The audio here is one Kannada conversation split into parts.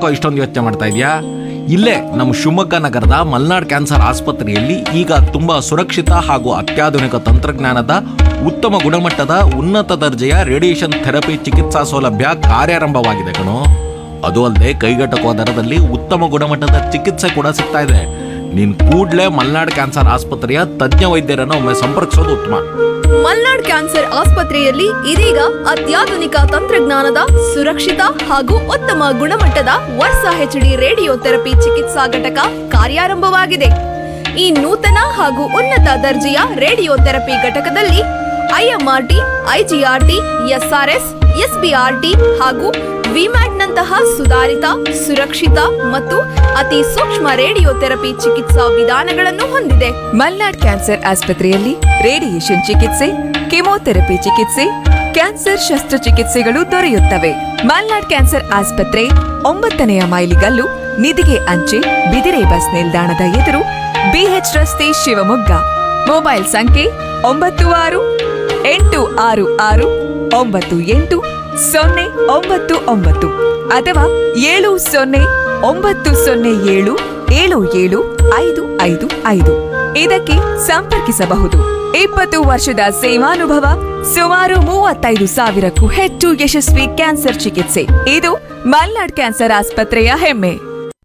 ಯಾಕೋ ಇಷ್ಟೊಂದು ಯೋಚನೆ ಮಾಡ್ತಾ ಇದೆಯಾ ಇಲ್ಲೇ ನಮ್ಮ ಶಿವಮೊಗ್ಗ ನಗರದ ಮಲ್ನಾಡ್ ಕ್ಯಾನ್ಸರ್ ಆಸ್ಪತ್ರೆಯಲ್ಲಿ ಈಗ ತುಂಬಾ ಸುರಕ್ಷಿತ ಹಾಗೂ ಅತ್ಯಾಧುನಿಕ ತಂತ್ರಜ್ಞಾನದ ಉತ್ತಮ ಗುಣಮಟ್ಟದ ಉನ್ನತ ದರ್ಜೆಯ ರೇಡಿಯೇಷನ್ ಥೆರಪಿ ಚಿಕಿತ್ಸಾ ಸೌಲಭ್ಯ ಕಾರ್ಯಾರಂಭವಾಗಿದೆ ಕಣೋ ಅದು ಅಲ್ಲದೆ ಕೈಗೆಟಕುವ ದರದಲ್ಲಿ ಉತ್ತಮ ಗುಣಮಟ್ಟದ ಚಿಕಿತ್ಸೆ ಕೂಡ ಸಿಗ್ತಾ ಇದೆ ನೀನ್ ಕೂಡ್ಲೇ ಮಲ್ನಾಡ್ ಕ್ಯಾನ್ಸರ್ ಆಸ್ಪತ್ರೆಯ ತಜ್ಞ ವೈದ್ಯರನ್ನು ಒಮ್ಮೆ ಸಂಪರ್ಕಿಸೋದು ಉತ್ತಮ ಮಲ್ನಾಡ್ ಕ್ಯಾನ್ಸರ್ ಆಸ್ಪತ್ರೆಯಲ್ಲಿ ಇದೀಗ ಅತ್ಯಾಧುನಿಕ ತಂತ್ರಜ್ಞಾನದ ಸುರಕ್ಷಿತ ಹಾಗೂ ಉತ್ತಮ ಗುಣಮಟ್ಟದ ವರ್ಷ ಹೆಚ್ಡಿ ರೇಡಿಯೋ ಥೆರಪಿ ಚಿಕಿತ್ಸಾ ಘಟಕ ಕಾರ್ಯಾರಂಭವಾಗಿದೆ ಈ ನೂತನ ಹಾಗೂ ಉನ್ನತ ದರ್ಜೆಯ ರೇಡಿಯೋ ಥೆರಪಿ ಘಟಕದಲ್ಲಿ ಐಎಂಆರ್ಟಿ ಐಜಿಆರ್ಟಿ ಎಸ್ಆರ್ಎಸ್ ಎಸ್ಬಿಆರ್ಟಿ ಹಾಗೂ ವಿಮ್ಯಾಟ್ನಂತಹ ಸುಧಾರಿತ ಸುರಕ್ಷಿತ ಮತ್ತು ಅತಿ ಸೂಕ್ಷ್ಮ ರೇಡಿಯೋ ಥೆರಪಿ ಚಿಕಿತ್ಸಾ ವಿಧಾನಗಳನ್ನು ಹೊಂದಿದೆ ಮಲ್ನಾಡ್ ಕ್ಯಾನ್ಸರ್ ಆಸ್ಪತ್ರೆಯಲ್ಲಿ ರೇಡಿಯೇಷನ್ ಚಿಕಿತ್ಸೆ ಕೆಮೊಥೆರಪಿ ಚಿಕಿತ್ಸೆ ಕ್ಯಾನ್ಸರ್ ಶಸ್ತ್ರಚಿಕಿತ್ಸೆಗಳು ದೊರೆಯುತ್ತವೆ ಮಲ್ನಾಡ್ ಕ್ಯಾನ್ಸರ್ ಆಸ್ಪತ್ರೆ ಒಂಬತ್ತನೆಯ ಮೈಲಿಗಲ್ಲು ನಿಧಿಗೆ ಅಂಚೆ ಬಿದಿರೆ ಬಸ್ ನಿಲ್ದಾಣದ ಎದುರು ಬಿಎಚ್ ರಸ್ತೆ ಶಿವಮೊಗ್ಗ ಮೊಬೈಲ್ ಸಂಖ್ಯೆ ಒಂಬತ್ತು ಆರು ಎಂಟು ಆರು ಆರು ಒಂಬತ್ತು ಎಂಟು ಸೊನ್ನೆ ಒಂಬತ್ತು ಒಂಬತ್ತು ಅಥವಾ ಏಳು ಸೊನ್ನೆ ಒಂಬತ್ತು ಸೊನ್ನೆ ಏಳು ಏಳು ಏಳು ಐದು ಐದು ಐದು ಇದಕ್ಕೆ ಸಂಪರ್ಕಿಸಬಹುದು ಇಪ್ಪತ್ತು ವರ್ಷದ ಸೇವಾನುಭವ ಸುಮಾರು ಮೂವತ್ತೈದು ಸಾವಿರಕ್ಕೂ ಹೆಚ್ಚು ಯಶಸ್ವಿ ಕ್ಯಾನ್ಸರ್ ಚಿಕಿತ್ಸೆ ಇದು ಮಲ್ನಾಡ್ ಕ್ಯಾನ್ಸರ್ ಆಸ್ಪತ್ರೆಯ ಹೆಮ್ಮೆ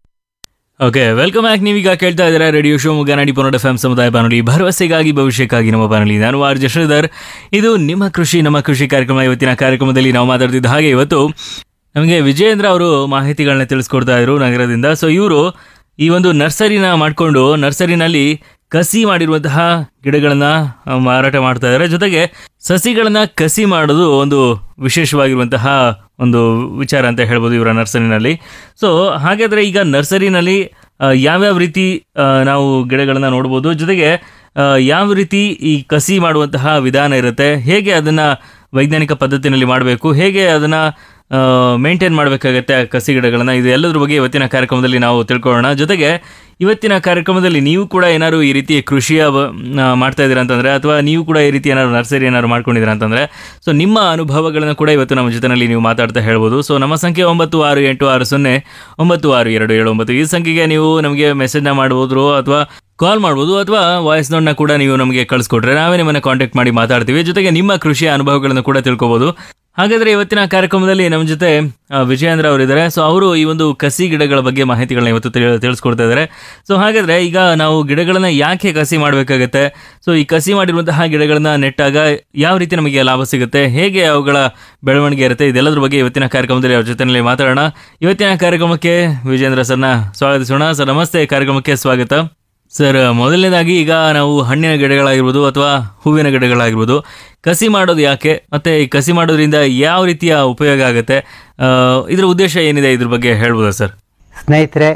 ಓಕೆ ವೆಲ್ಕಮ್ ಬ್ಯಾಕ್ ನೀವೀಗ ಕೇಳ್ತಾ ಇದ್ದೀರಾ ರೇಡಿಯೋ ಶಿವಮೊಗ್ಗ ನಾಡಿ ಪನ್ನಡ ಎಫ್ ಸಮುದಾಯ ಬಾನುಲಿ ಭರವಸೆಗಾಗಿ ಭವಿಷ್ಯಕ್ಕಾಗಿ ನಮ್ಮ ಬಾನುಲಿ ನಾನು ಆರ್ ಜೆ ಶ್ರೀಧರ್ ಇದು ನಿಮ್ಮ ಕೃಷಿ ನಮ್ಮ ಕೃಷಿ ಕಾರ್ಯಕ್ರಮ ಇವತ್ತಿನ ಕಾರ್ಯಕ್ರಮದಲ್ಲಿ ನಾವು ಮಾತಾಡ್ತಿದ್ದ ಹಾಗೆ ಇವತ್ತು ನಮಗೆ ವಿಜಯೇಂದ್ರ ಅವರು ಮಾಹಿತಿಗಳನ್ನ ತಿಳಿಸ್ಕೊಡ್ತಾ ಇದ್ರು ನಗರದಿಂದ ಸೊ ಇವರು ಈ ಒಂದು ನರ್ಸರಿನ ಮಾಡಿಕೊಂಡು ನರ್ಸರಿನಲ್ಲಿ ಕಸಿ ಮಾಡಿರುವಂತಹ ಗಿಡಗಳನ್ನ ಆ, ಮಾರಾಟ ಮಾಡ್ತಾ ಇದ್ದಾರೆ ಜೊತೆಗೆ ಸಸಿಗಳನ್ನ ಕಸಿ ಮಾಡೋದು ಒಂದು ವಿಶೇಷವಾಗಿರುವಂತಹ ಒಂದು ವಿಚಾರ ಅಂತ ಹೇಳ್ಬೋದು ಇವರ ನರ್ಸರಿನಲ್ಲಿ ಸೊ ಹಾಗಾದ್ರೆ ಈಗ ನರ್ಸರಿನಲ್ಲಿ ಆ, ಯಾವ್ಯಾವ ರೀತಿ ಆ, ನಾವು ಗಿಡಗಳನ್ನ ನೋಡ್ಬೋದು ಜೊತೆಗೆ ಆ, ಯಾವ ರೀತಿ ಈ ಕಸಿ ಮಾಡುವಂತಹ ವಿಧಾನ ಇರುತ್ತೆ ಹೇಗೆ ಅದನ್ನ ವೈಜ್ಞಾನಿಕ ಪದ್ಧತಿನಲ್ಲಿ ಮಾಡಬೇಕು ಹೇಗೆ ಅದನ್ನ ಮೇಂಟೈನ್ ಮಾಡಬೇಕಾಗತ್ತೆ ಆ ಕಸಿ ಗಿಡಗಳನ್ನ ಇದು ಎಲ್ಲದ್ರ ಬಗ್ಗೆ ಇವತ್ತಿನ ಕಾರ್ಯಕ್ರಮದಲ್ಲಿ ನಾವು ತಿಳ್ಕೊಳ್ಳೋಣ ಜೊತೆಗೆ ಇವತ್ತಿನ ಕಾರ್ಯಕ್ರಮದಲ್ಲಿ ನೀವು ಕೂಡ ಏನಾದ್ರು ಈ ರೀತಿ ಕೃಷಿಯ ಬ- ಆ, ಮಾಡ್ತಾ ಇದ್ದೀರಾ ಅಂತಂದ್ರೆ ಅಥವಾ ನೀವು ಕೂಡ ಈ ರೀತಿ ಏನಾದ್ರು ನರ್ಸರಿ ಏನಾದ್ರು ಮಾಡ್ಕೊಂಡಿದ್ದೀರಾ ಅಂತಂದ್ರೆ ಸೊ ನಿಮ್ಮ ಅನುಭವಗಳನ್ನು ಕೂಡ ಇವತ್ತು ನಮ್ಮ ಜೊತೆನಲ್ಲಿ ನೀವು ಮಾತಾಡ್ತಾ ಹೇಳ್ಬೋದು ಸೊ ನಮ್ಮ ಸಂಖ್ಯೆ ಒಂಬತ್ತು ಆರು ಎಂಟು ಆರು ಸೊನ್ನೆ ಒಂಬತ್ತು ಆರು ಎರಡು ಏಳು ಒಂಬತ್ತು ಈ ಸಂಖ್ಯೆಗೆ ನೀವು ನಮಗೆ ಮೆಸೇಜ್ನ ಮಾಡ್ಬೋದು ಅಥವಾ ಕಾಲ್ ಮಾಡ್ಬೋದು ಅಥವಾ ವಾಯ್ಸ್ ನೋಟ್ನ ಕೂಡ ನೀವು ನಮಗೆ ಕಳಿಸ್ಕೊಟ್ರೆ ನಾವೇ ನಿಮ್ಮನ್ನ ಕಾಂಟ್ಯಾಕ್ಟ್ ಮಾಡಿ ಮಾತಾಡ್ತೀವಿ ಜೊತೆಗೆ ನಿಮ್ಮ ಕೃಷಿಯ ಅನುಭವಗಳನ್ನು ಕೂಡ ತಿಳ್ಕೊಬೋದು ಹಾಗಾದ್ರೆ ಇವತ್ತಿನ ಕಾರ್ಯಕ್ರಮದಲ್ಲಿ ನಮ್ಮ ಜೊತೆ ಆ, ವಿಜಯೇಂದ್ರ ಅವರಿದ್ದಾರೆ ಸೊ ಅವರು ಈ ಒಂದು ಕಸಿ ಗಿಡಗಳ ಬಗ್ಗೆ ಮಾಹಿತಿಗಳನ್ನ ಇವತ್ತು ತಿಳಿ- ತಿಳಿಸ್ಕೊಡ್ತಾ ಇದ್ದಾರೆ ಸೊ ಹಾಗಾದ್ರೆ ಈಗ ನಾವು ಗಿಡಗಳನ್ನ ಯಾಕೆ ಕಸಿ ಮಾಡಬೇಕಾಗತ್ತೆ ಸೊ ಈ ಕಸಿ ಮಾಡಿರುವಂತಹ ಗಿಡಗಳನ್ನ ನೆಟ್ಟಾಗ ಯಾವ ರೀತಿ ನಮಗೆ ಲಾಭ ಸಿಗುತ್ತೆ ಹೇಗೆ ಅವುಗಳ ಬೆಳವಣಿಗೆ ಇರುತ್ತೆ ಇದೆಲ್ಲದ್ರ ಬಗ್ಗೆ ಇವತ್ತಿನ ಕಾರ್ಯಕ್ರಮದಲ್ಲಿ ಅವ್ರ ಜೊತೆಯಲ್ಲಿ ಮಾತಾಡೋಣ ಇವತ್ತಿನ ಕಾರ್ಯಕ್ರಮಕ್ಕೆ ವಿಜೇಂದ್ರ ಸರ್ನ ಸ್ವಾಗತಿಸೋಣ ಸರ್ ನಮಸ್ತೆ ಕಾರ್ಯಕ್ರಮಕ್ಕೆ ಸ್ವಾಗತ ಸರ್ ಮೊದಲನೇದಾಗಿ ಈಗ ನಾವು ಹಣ್ಣಿನ ಗಿಡಗಳಾಗಿರ್ಬೋದು ಅಥವಾ ಹೂವಿನ ಗಿಡಗಳಾಗಿರ್ಬೋದು ಕಸಿ ಮಾಡೋದು ಯಾಕೆ ಮತ್ತೆ ಈ ಕಸಿ ಮಾಡೋದ್ರಿಂದ ಯಾವ ರೀತಿಯ ಉಪಯೋಗ ಆಗುತ್ತೆ ಆ, ಇದ್ರ ಉದ್ದೇಶ ಏನಿದೆ ಇದ್ರ ಬಗ್ಗೆ ಹೇಳ್ಬೋದಾ ಸರ್ ಸ್ನೇಹಿತರೆ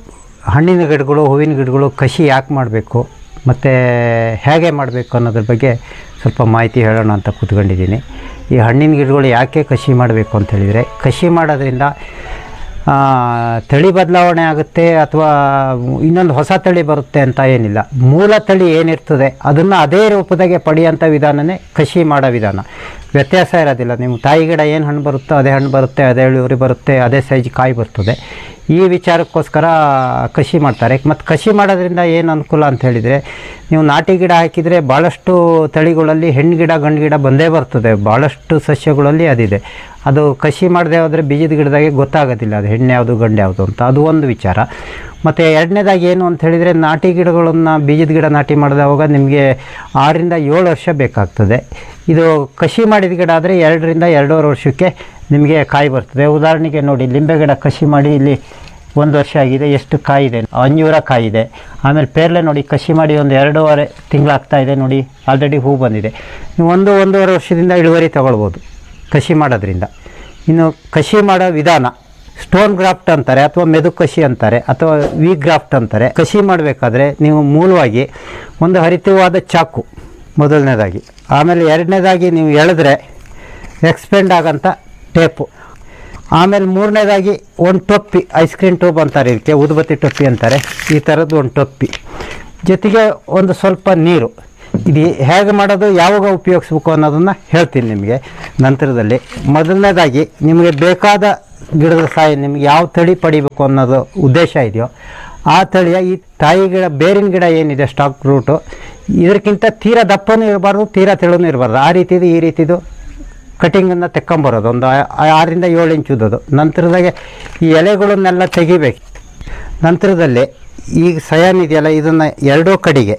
ಹಣ್ಣಿನ ಗಿಡಗಳು ಹೂವಿನ ಗಿಡಗಳು ಕಸಿ ಯಾಕೆ ಮಾಡಬೇಕು ಮತ್ತು ಹೇಗೆ ಮಾಡಬೇಕು ಅನ್ನೋದ್ರ ಬಗ್ಗೆ ಸ್ವಲ್ಪ ಮಾಹಿತಿ ಹೇಳೋಣ ಅಂತ ಕೂತ್ಕೊಂಡಿದ್ದೀನಿ ಈ ಹಣ್ಣಿನ ಗಿಡಗಳು ಯಾಕೆ ಕಸಿ ಮಾಡಬೇಕು ಅಂತ ಹೇಳಿದರೆ ಕಸಿ ಮಾಡೋದ್ರಿಂದ ಆ, ತಳಿ ಬದಲಾವಣೆ ಆಗುತ್ತೆ ಅಥವಾ ಇನ್ನೊಂದು ಹೊಸ ತಳಿ ಬರುತ್ತೆ ಅಂತ ಏನಿಲ್ಲ ಮೂಲ ತಳಿ ಏನಿರ್ತದೆ ಅದನ್ನು ಅದೇ ರೂಪದಾಗೆ ಪಡೆಯೋಂಥ ವಿಧಾನನೇ ಕಸಿ ಮಾಡೋ ವಿಧಾನ ವ್ಯತ್ಯಾಸ ಇರೋದಿಲ್ಲ ನಿಮ್ಮ ತಾಯಿ ಗಿಡ ಏನು ಹಣ್ಣು ಬರುತ್ತೋ ಅದೇ ಹಣ್ಣು ಬರುತ್ತೆ ಅದೇ ಇಳುವರಿ ಬರುತ್ತೆ ಅದೇ ಸೈಜ್ ಕಾಯಿ ಬರ್ತದೆ ಈ ವಿಚಾರಕ್ಕೋಸ್ಕರ ಕಸಿ ಮಾಡ್ತಾರೆ ಮತ್ತು ಕಸಿ ಮಾಡೋದ್ರಿಂದ ಏನು ಅನುಕೂಲ ಅಂತ ಹೇಳಿದರೆ ನೀವು ನಾಟಿ ಗಿಡ ಹಾಕಿದರೆ ಭಾಳಷ್ಟು ತಳಿಗಳಲ್ಲಿ ಹೆಣ್ಣು ಗಿಡ ಗಂಡು ಗಿಡ ಬಂದೇ ಬರ್ತದೆ ಭಾಳಷ್ಟು ಸಸ್ಯಗಳಲ್ಲಿ ಅದಿದೆ ಅದು ಕಸಿ ಮಾಡದೆ ಹೋದರೆ ಬೀಜದ ಗಿಡದಾಗೆ ಗೊತ್ತಾಗೋದಿಲ್ಲ ಅದು ಹೆಣ್ಣು ಯಾವುದು ಗಂಡು ಯಾವುದು ಅಂತ ಅದು ಒಂದು ವಿಚಾರ ಮತ್ತು ಎರಡನೇದಾಗಿ ಏನು ಅಂತ ಹೇಳಿದರೆ ನಾಟಿ ಗಿಡಗಳನ್ನು ಬೀಜದ ಗಿಡ ನಾಟಿ ಮಾಡಿದವಾಗ ನಿಮಗೆ ಆರರಿಂದ ಏಳು ವರ್ಷ ಬೇಕಾಗ್ತದೆ ಇದು ಕಸಿ ಮಾಡಿದ ಗಿಡ ಆದರೆ ಎರಡರಿಂದ ಎರಡೂವರೆ ವರ್ಷಕ್ಕೆ ನಿಮಗೆ ಕಾಯಿ ಬರ್ತದೆ ಉದಾಹರಣೆಗೆ ನೋಡಿ ಲಿಂಬೆ ಗಿಡ ಕಸಿ ಮಾಡಿ ಇಲ್ಲಿ ಒಂದು ವರ್ಷ ಆಗಿದೆ ಎಷ್ಟು ಕಾಯಿದೆ ಅಂಜೂರ ಕಾಯಿದೆ ಆಮೇಲೆ ಪೇರ್ಲೆ ನೋಡಿ ಕಸಿ ಮಾಡಿ ಒಂದು ಎರಡೂವರೆ ತಿಂಗಳಾಗ್ತಾ ಇದೆ ನೋಡಿ ಆಲ್ರೆಡಿ ಹೂ ಬಂದಿದೆ ನೀವು ಒಂದು ಒಂದೂವರೆ ವರ್ಷದಿಂದ ಇಳುವರಿ ತಗೊಳ್ಬೋದು ಕಸಿ ಮಾಡೋದ್ರಿಂದ ಇನ್ನು ಕಸಿ ಮಾಡೋ ವಿಧಾನ ಸ್ಟೋನ್ ಗ್ರಾಫ್ಟ್ ಅಂತಾರೆ ಅಥವಾ ಮೆದು ಕಸಿ ಅಂತಾರೆ ಅಥವಾ ವಿ ಗ್ರಾಫ್ಟ್ ಅಂತಾರೆ ಕಸಿ ಮಾಡಬೇಕಾದ್ರೆ ನೀವು ಮೂಲವಾಗಿ ಒಂದು ಹರಿತವಾದ ಚಾಕು ಮೊದಲನೇದಾಗಿ ಆಮೇಲೆ ಎರಡನೇದಾಗಿ ನೀವು ಎಳೆದ್ರೆ ಎಕ್ಸ್ಪೆಂಡ್ ಆಗೋಂಥ ಟೇಪು ಆಮೇಲೆ ಮೂರನೇದಾಗಿ ಒಂದು ಟೊಪ್ಪಿ ಐಸ್ ಕ್ರೀಮ್ ಟೂಬ್ ಅಂತಾರೆ ಇದಕ್ಕೆ ಉದುಬತ್ತಿ ಟೊಪ್ಪಿ ಅಂತಾರೆ ಈ ಥರದ್ದು ಒಂದು ಟೊಪ್ಪಿ ಜೊತೆಗೆ ಒಂದು ಸ್ವಲ್ಪ ನೀರು ಇದು ಹೇಗೆ ಮಾಡೋದು ಯಾವಾಗ ಉಪಯೋಗಿಸ್ಬೇಕು ಅನ್ನೋದನ್ನು ಹೇಳ್ತೀನಿ ನಿಮಗೆ ನಂತರದಲ್ಲಿ ಮೊದಲನೇದಾಗಿ ನಿಮಗೆ ಬೇಕಾದ ಗಿಡದ ಸಾಯಿ ನಿಮ್ಗೆ ಯಾವ ತಳಿ ಪಡಿಬೇಕು ಅನ್ನೋದು ಉದ್ದೇಶ ಇದೆಯೋ ಆ ತಳಿಯ ಈ ತಾಯಿ ಗಿಡ ಬೇರಿನ ಗಿಡ ಏನಿದೆ ಸ್ಟಾಕ್ ರೂಟು ಇದಕ್ಕಿಂತ ತೀರಾ ದಪ್ಪನೂ ಇರಬಾರ್ದು ತೀರಾ ತೆಳುನೂ ಇರಬಾರ್ದು ಆ ರೀತಿದು ಈ ರೀತಿದು ಕಟಿಂಗನ್ನು ತೆಕ್ಕೊಂಬರೋದು ಒಂದು ಆ- ಆರರಿಂದ ಏಳು ಇಂಚ್ ಉದ್ದದು ನಂತರದಾಗೆ ಈ ಎಲೆಗಳನ್ನೆಲ್ಲ ತೆಗಿಬೇಕು ನಂತರದಲ್ಲಿ ಈಗ ಸಯಾನ್ ಇದೆಯಲ್ಲ ಇದನ್ನು ಎರಡೂ ಕಡೆಗೆ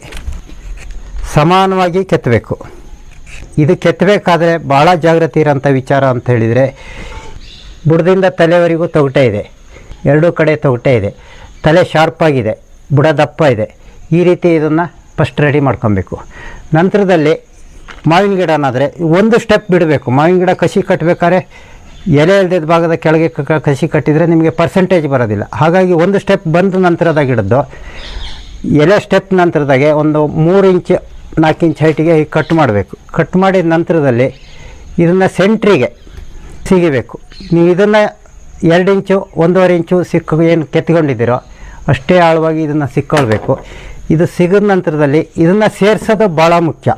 ಸಮಾನವಾಗಿ ಕೆತ್ತಬೇಕು ಇದು ಕೆತ್ತಬೇಕಾದ್ರೆ ಭಾಳ ಜಾಗೃತಿ ಇರೋಂಥ ವಿಚಾರ ಅಂತ ಹೇಳಿದರೆ ಬುಡದಿಂದ ತಲೆವರೆಗೂ ತೊಗಟೆ ಇದೆ ಎರಡೂ ಕಡೆ ತೊಗಟೆ ಇದೆ ತಲೆ ಶಾರ್ಪಾಗಿದೆ ಬುಡ ದಪ್ಪ ಇದೆ ಈ ರೀತಿ ಇದನ್ನು ಫಸ್ಟ್ ರೆಡಿ ಮಾಡ್ಕೊಬೇಕು ನಂತರದಲ್ಲಿ ಮಾವಿನ ಗಿಡನಾದರೆ ಒಂದು ಸ್ಟೆಪ್ ಬಿಡಬೇಕು ಮಾವಿನ ಗಿಡ ಕಸಿ ಕಟ್ಟಬೇಕಾದ್ರೆ ಎಲೆ ಇಲ್ದಿದ್ದ ಭಾಗದ ಕೆಳಗೆ ಕ- ಕ- ಕಸಿ ಕಟ್ಟಿದರೆ ನಿಮಗೆ ಪರ್ಸೆಂಟೇಜ್ ಬರೋದಿಲ್ಲ ಹಾಗಾಗಿ ಒಂದು ಸ್ಟೆಪ್ ಬಂದ ನಂತರದ ಗಿಡದ್ದು ಎಲೆ ಸ್ಟೆಪ್ ನಂತರದಾಗೆ ಒಂದು ಮೂರು ಇಂಚ್ ನಾಲ್ಕು ಇಂಚ್ ಹೈಟಿಗೆ ಹೀಗೆ ಕಟ್ ಮಾಡಬೇಕು ಕಟ್ ಮಾಡಿದ ನಂತರದಲ್ಲಿ ಇದನ್ನು ಸೆಂಟ್ರಿಗೆ ಸಿಗಿಬೇಕು ನೀವು ಇದನ್ನು ಎರಡು ಇಂಚು ಒಂದೂವರೆ ಇಂಚು ಸಿಕ್ಕ ಏನು ಕೆತ್ಕೊಂಡಿದ್ದೀರೋ ಅಷ್ಟೇ ಆಳವಾಗಿ ಇದನ್ನು ಸಿಕ್ಕೊಳ್ಬೇಕು ಇದು ಸಿಗದ ನಂತರದಲ್ಲಿ ಇದನ್ನು ಸೇರಿಸೋದು ಭಾಳ ಮುಖ್ಯ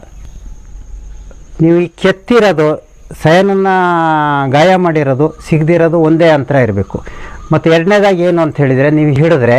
ನೀವು ಈ ಕೆತ್ತಿರೋದು ಸಯನನ್ನು ಗಾಯ ಮಾಡಿರೋದು ಸಿಗದಿರೋದು ಒಂದೇ ಅಂತರ ಇರಬೇಕು ಮತ್ತು ಎರಡನೇದಾಗಿ ಏನು ಅಂತ ಹೇಳಿದರೆ ನೀವು ಹಿಡಿದ್ರೆ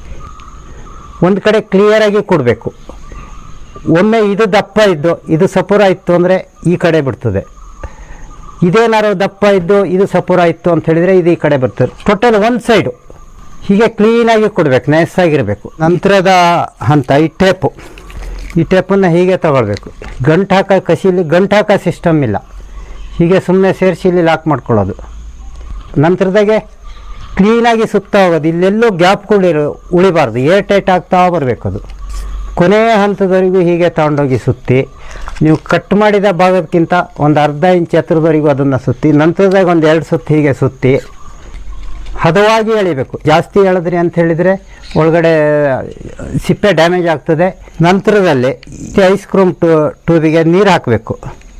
ಒಂದು ಕಡೆ ಕ್ಲಿಯರಾಗಿ ಕೊಡಬೇಕು ಒಮ್ಮೆ ಇದು ದಪ್ಪ ಇದ್ದು ಇದು ಸಪುರ ಇತ್ತು ಅಂದರೆ ಈ ಕಡೆ ಬಿಡ್ತದೆ ಇದೇನಾದ್ರು ದಪ್ಪ ಇದ್ದು ಇದು ಸಪುರ ಇತ್ತು ಅಂತ ಹೇಳಿದರೆ ಇದು ಈ ಕಡೆ ಬರ್ತದೆ ಟೋಟಲ್ ಒಂದು ಸೈಡು ಹೀಗೆ ಕ್ಲೀನಾಗಿ ಕೊಡಬೇಕು ನೈಸಾಗಿರಬೇಕು ನಂತರದ ಹಂತ ಈ ಟೇಪು ಈ ಟೇಪನ್ನು ಹೀಗೆ ತಗೊಳ್ಬೇಕು ಗಂಟು ಹಾಕೋ ಕಸಿಲಿ ಗಂಟು ಹಾಕೋ ಸಿಸ್ಟಮ್ ಇಲ್ಲ ಹೀಗೆ ಸುಮ್ಮನೆ ಸೇರಿಸಿ ಇಲ್ಲಿ ಲಾಕ್ ಮಾಡ್ಕೊಳ್ಳೋದು ನಂತರದಾಗೆ ಕ್ಲೀನಾಗಿ ಸುತ್ತಾ ಹೋಗೋದು ಇಲ್ಲೆಲ್ಲೂ ಗ್ಯಾಪ್ಗಳಿರೋ ಉಳಿಬಾರ್ದು ಏರ್ ಟೈಟ್ ಆಗ್ತಾ ಬರಬೇಕು ಅದು ಕೊನೆಯ ಹಂತದವರೆಗೂ ಹೀಗೆ ತಗೊಂಡೋಗಿ ಸುತ್ತಿ ನೀವು ಕಟ್ ಮಾಡಿದ ಭಾಗಕ್ಕಿಂತ ಒಂದು ಅರ್ಧ ಇಂಚ್ ಎತ್ತರದವರೆಗೂ ಅದನ್ನು ಸುತ್ತಿ ನಂತರದಾಗ ಒಂದು ಎರಡು ಸುತ್ತು ಹೀಗೆ ಸುತ್ತಿ ಹದವಾಗಿ ಎಳಿಬೇಕು ಜಾಸ್ತಿ ಎಳೆದ್ರಿ ಅಂತ ಹೇಳಿದರೆ ಒಳಗಡೆ ಸಿಪ್ಪೆ ಡ್ಯಾಮೇಜ್ ಆಗ್ತದೆ ನಂತರದಲ್ಲಿ ಐಸ್ ಕ್ರೀಮ್ ಟೂ ಟ್ಯೂಬಿಗೆ ನೀರು ಹಾಕಬೇಕು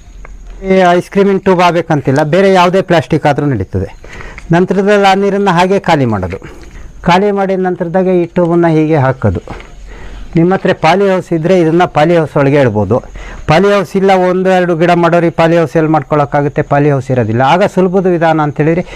ಈ ಐಸ್ ಕ್ರೀಮಿನ ಟ್ಯೂಬ್ ಆಗಬೇಕಂತಿಲ್ಲ ಬೇರೆ ಯಾವುದೇ ಪ್ಲಾಸ್ಟಿಕ್ ಆದರೂ ನಡೀತದೆ ನಂತರದಲ್ಲಿ ಆ ನೀರನ್ನು ಹಾಗೆ ಖಾಲಿ ಮಾಡೋದು ಖಾಲಿ ಮಾಡಿದ ನಂತರದಾಗ ಈ ಟ್ಯೂಬನ್ನು ಹೀಗೆ ಹಾಕೋದು ನಿಮ್ಮ ಹತ್ರ ಪಾಲಿ ಹೌಸ್ ಇದ್ದರೆ ಇದನ್ನು ಪಾಲಿ ಹೌಸ್ ಒಳಗೆ ಇಡ್ಬೋದು ಪಾಲಿ ಹೌಸ್ ಇಲ್ಲ ಒಂದು ಎರಡು ಗಿಡ ಮಾಡೋರಿಗೆ ಪಾಲಿ ಹೌಸ್ ಎಲ್ಲಿ ಮಾಡ್ಕೊಳ್ಳೋಕ್ಕಾಗುತ್ತೆ ಪಾಲಿ ಹೌಸ್ ಇರೋದಿಲ್ಲ ಆಗ ಸುಲಭದ ವಿಧಾನ ಅಂತೇಳಿದರೆ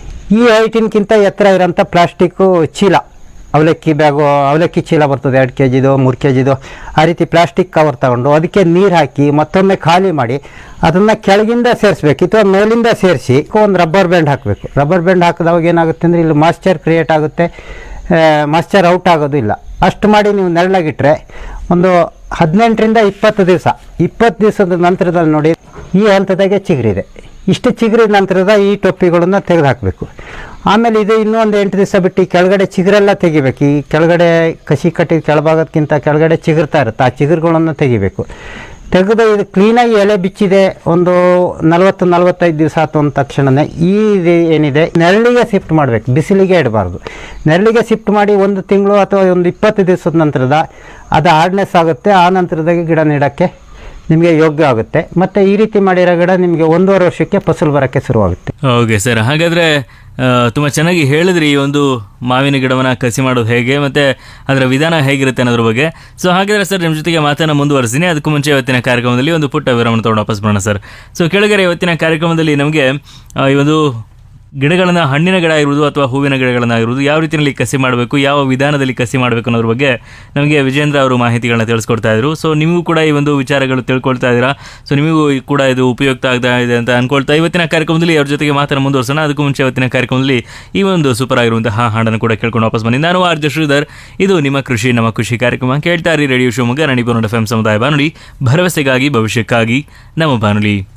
ಈ ಹೈಟಿನ್ಕಿಂತ ಎತ್ತರ ಇರೋಂಥ ಪ್ಲಾಸ್ಟಿಕ್ಕು ಚೀಲ ಅವಲಕ್ಕಿ ಬ್ಯಾಗು ಅವಲಕ್ಕಿ ಚೀಲ ಬರ್ತದೆ ಎರಡು ಕೆ ಜಿದು ಮೂರು ಕೆ ಜಿದು ಆ ರೀತಿ ಪ್ಲಾಸ್ಟಿಕ್ ಕವರ್ ತಗೊಂಡು ಅದಕ್ಕೆ ನೀರು ಹಾಕಿ ಮತ್ತೊಮ್ಮೆ ಖಾಲಿ ಮಾಡಿ ಅದನ್ನು ಕೆಳಗಿಂದ ಸೇರಿಸ್ಬೇಕು ಅಥವಾ ಮೇಲಿಂದ ಸೇರಿಸಿ ಒಂದು ರಬ್ಬರ್ ಬ್ಯಾಂಡ್ ಹಾಕಬೇಕು ರಬ್ಬರ್ ಬ್ಯಾಂಡ್ ಹಾಕಿದವಾಗ ಏನಾಗುತ್ತೆ ಅಂದರೆ ಇಲ್ಲಿ ಮಾಯ್ಶ್ಚರ್ ಕ್ರಿಯೇಟ್ ಆಗುತ್ತೆ ಮಾಯ್ಶ್ಚರ್ ಔಟ್ ಆಗೋದು ಇಲ್ಲ ಅಷ್ಟು ಮಾಡಿ ನೀವು ನೆರಳಾಗಿಟ್ರೆ ಒಂದು ಹದಿನೆಂಟರಿಂದ ಇಪ್ಪತ್ತು ದಿವಸ ಇಪ್ಪತ್ತು ದಿವಸದ ನಂತರದಲ್ಲಿ ನೋಡಿ ಈ ಹಂತದಾಗೆ ಚಿಗುರಿದೆ ಇಷ್ಟು ಚಿಗುರಿದ ನಂತರದ ಈ ಟೊಪ್ಪಿಗಳನ್ನು ತೆಗೆದು ಹಾಕಬೇಕು ಆಮೇಲೆ ಇದು ಇನ್ನೂ ಒಂದು ಎಂಟು ದಿವಸ ಬಿಟ್ಟು ಈ ಕೆಳಗಡೆ ಚಿಗುರೆಲ್ಲ ತೆಗಿಬೇಕು ಈ ಕೆಳಗಡೆ ಕಸಿ ಕಟ್ಟಿದ ಕೆಳಭಾಗಕ್ಕಿಂತ ಕೆಳಗಡೆ ಚಿಗುರ್ತಾ ಇರುತ್ತೆ ಆ ಚಿಗುರುಗಳನ್ನು ತೆಗಿಬೇಕು ತೆಗೆದು ಇದು ಕ್ಲೀನಾಗಿ ಎಲೆ ಬಿಚ್ಚಿದೆ ಒಂದು ನಲವತ್ತು ನಲವತ್ತೈದು ದಿವಸ ಆತು ಅಂದ ತಕ್ಷಣನೇ ಈ ಇದು ಏನಿದೆ ನೆರಳಿಗೆ ಶಿಫ್ಟ್ ಮಾಡಬೇಕು ಬಿಸಿಲಿಗೆ ಇಡಬಾರ್ದು ನೆರಳಿಗೆ ಶಿಫ್ಟ್ ಮಾಡಿ ಒಂದು ತಿಂಗಳು ಅಥವಾ ಒಂದು ಇಪ್ಪತ್ತು ದಿವಸದ ನಂತರದ ಅದು ಹಾರ್ಡ್ನೆಸ್ ಆಗುತ್ತೆ ಆ ನಂತರದಾಗೆ ಗಿಡ ನೆಡೋಕ್ಕೆ ನಿಮಗೆ ಯೋಗ್ಯ ಆಗುತ್ತೆ ಮತ್ತು ಈ ರೀತಿ ಮಾಡಿರೋ ಗಿಡ ನಿಮಗೆ ಒಂದೂವರೆ ವರ್ಷಕ್ಕೆ ಫಸಲು ಬರೋಕ್ಕೆ ಶುರುವಾಗುತ್ತೆ ಓಕೆ ಸರ್ ಹಾಗಾದರೆ ತುಂಬ ಚೆನ್ನಾಗಿ ಹೇಳಿದ್ರಿ ಈ ಒಂದು ಮಾವಿನ ಗಿಡವನ್ನು ಕಸಿ ಮಾಡೋದು ಹೇಗೆ ಮತ್ತು ಅದರ ವಿಧಾನ ಹೇಗಿರುತ್ತೆ ಅನ್ನೋದ್ರ ಬಗ್ಗೆ ಸೊ ಹಾಗಾದರೆ ಸರ್ ನಿಮ್ಮ ಜೊತೆಗೆ ಮಾತನ್ನು ಮುಂದುವರಿಸ್ತೀನಿ ಅದಕ್ಕೂ ಮುಂಚೆ ಇವತ್ತಿನ ಕಾರ್ಯಕ್ರಮದಲ್ಲಿ ಒಂದು ಪುಟ್ಟ ವಿರಾಮ ತೊಗೊಂಡು ವಾಪಸ್ ಬರೋಣ ಸರ್ ಸೊ ಕೆಳಗಡೆ ಇವತ್ತಿನ ಕಾರ್ಯಕ್ರಮದಲ್ಲಿ ನಮಗೆ ಆ, ಈ ಒಂದು ಗಿಡಗಳನ್ನು ಹಣ್ಣಿನ ಗಿಡ ಇರುವುದು ಅಥವಾ ಹೂವಿನ ಗಿಡಗಳನ್ನಾಗಿರುವುದು ಯಾವ ರೀತಿಯಲ್ಲಿ ಕಸಿ ಮಾಡಬೇಕು ಯಾವ ವಿಧಾನದಲ್ಲಿ ಕಸಿ ಮಾಡಬೇಕು ಅನ್ನೋದ್ರ ಬಗ್ಗೆ ನಮಗೆ ವಿಜೇಂದ್ರ ಅವರು ಮಾಹಿತಿಗಳನ್ನ ತಿಳಿಸ್ಕೊಡ್ತಾ ಇದ್ರು ಸೊ ನಿಮಗೂ ಕೂಡ ಈ ಒಂದು ವಿಚಾರಗಳು ತಿಳ್ಕೊಳ್ತಾ ಇದ್ದೀರಾ ಸೊ ನಿಮಗೂ ಈ ಕೂಡ ಇದು ಉಪಯುಕ್ತ ಆಗ್ತಾ ಇದೆ ಅಂತ ಅನ್ಕೊಳ್ತಾ ಇವತ್ತಿನ ಕಾರ್ಯಕ್ರಮದಲ್ಲಿ ಅವ್ರ ಜೊತೆಗೆ ಮಾತನ್ನು ಮುಂದುವರ್ಸೋಣ ಅದಕ್ಕೂ ಮುಂಚೆ ಇವತ್ತಿನ ಕಾರ್ಯಕ್ರಮದಲ್ಲಿ ಈ ಒಂದು ಸೂಪರ್ ಆಗಿರುವಂತಹ ಹಾಡನ್ನು ಕೂಡ ಕೇಳ್ಕೊಂಡು ವಾಪಸ್ ಬನ್ನಿ ನಾನು ಆರ್ ಜೆ ಶ್ರೀಧರ್ ಇದು ನಿಮ್ಮ ಕೃಷಿ ನಮ್ಮ ಖುಷಿ ಕಾರ್ಯಕ್ರಮ ಕೇಳ್ತಾ ಇರಿ radio Shivamogga Nadipura F M ಸಮುದಾಯ ಬಾನುಲಿ ಭರವಸೆಗಾಗಿ ಭವಿಷ್ಯಕ್ಕಾಗಿ ನಮ್ಮ ಬಾನುಲಿ